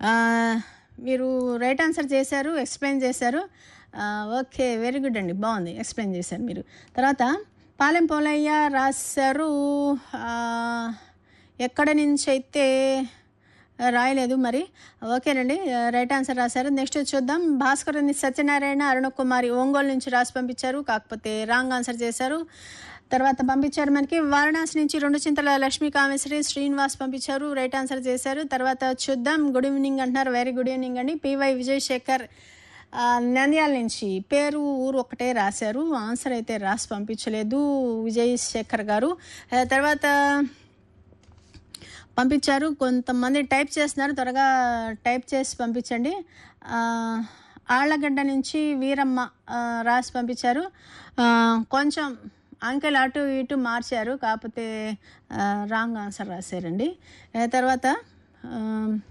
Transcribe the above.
ఆ, మీరు right answer చేశారు ఎక్స్ప్లెయిన్ చేశారు ఆ, ఓకే వెరీ గుడ్ అండి బాగుంది ఎక్స్ప్లెయిన్ చేశారు మీరు తర్వాత పాలెం పోలయ్య రాశారు ఆ, ఎక్కడ నుంచి అయితే రాయలేదు మరి ఓకేనండి రైట్ ఆన్సర్ రాశారు నెక్స్ట్ చూద్దాం భాస్కర్ సత్యనారాయణ అరుణకుమారి ఒంగోలు నుంచి రాసి పంపించారు కాకపోతే రాంగ్ ఆన్సర్ చేశారు తర్వాత పంపించారు మనకి వారణాసి నుంచి రెండు చింతల లక్ష్మీ కామేశ్వరి శ్రీనివాస్ పంపించారు రైట్ ఆన్సర్ చేశారు తర్వాత చూద్దాం గుడ్ ఈవినింగ్ అంటున్నారు వెరీ గుడ్ ఈవినింగ్ అండి పివై విజయ్ శేఖర్ ఆ, నంద్యాల నుంచి పేరు ఊరు ఒకటే రాశారు ఆన్సర్ అయితే రాసి పంపించలేదు విజయ్ శేఖర్ గారు ఆ, తర్వాత పంపించారు కొంతమంది టైప్ చేస్తున్నారు త్వరగా టైప్ చేసి పంపించండి ఆ, ఆళ్ళగడ్డ నుంచి వీరమ్మ ఆ, రాసి పంపించారు ఆ, కొంచెం అంకెలు అటు ఇటు మార్చారు కాకపోతే రాంగ్ ఆన్సర్ రాశారండి ఆ, తర్వాత ఆ,